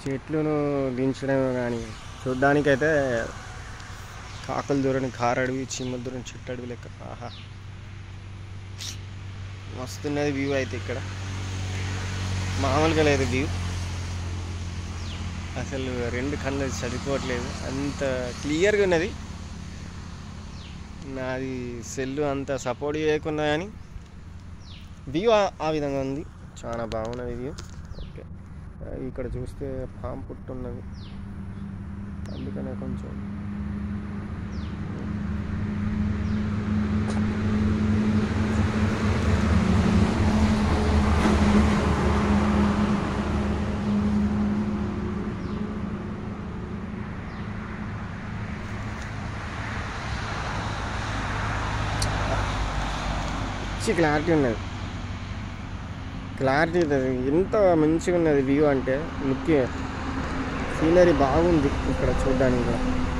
చెట్లను దించడం కానీ చూడ్డానికైతే కాకలు దూరని కారడవి చీమ దూరని చెట్టు అడవి లెక్క ఆహా మస్తున్నది వ్యూ అయితే ఇక్కడ మామూలుగా లేదు వ్యూ అసలు రెండు కళ్ళు సరిపోవట్లేదు అంత క్లియర్గా ఉన్నది నాది సెల్ అంత సపోర్ట్ చేయకున్నా కానీ వ్యూ ఆ- ఆ విధంగా ఉంది చాలా బాగున్నది వ్యూ ఓకే ఆ, ఇక్కడ చూస్తే పాము పుట్టున్నది అందుకనే కొంచెం మంచి క్లారిటీ ఉన్నది క్లారిటీ ఉన్నది ఎంత మంచిగా ఉన్నది వ్యూ అంటే ముఖ్య సీనరీ బాగుంది ఇక్కడ చూడడానికి కూడా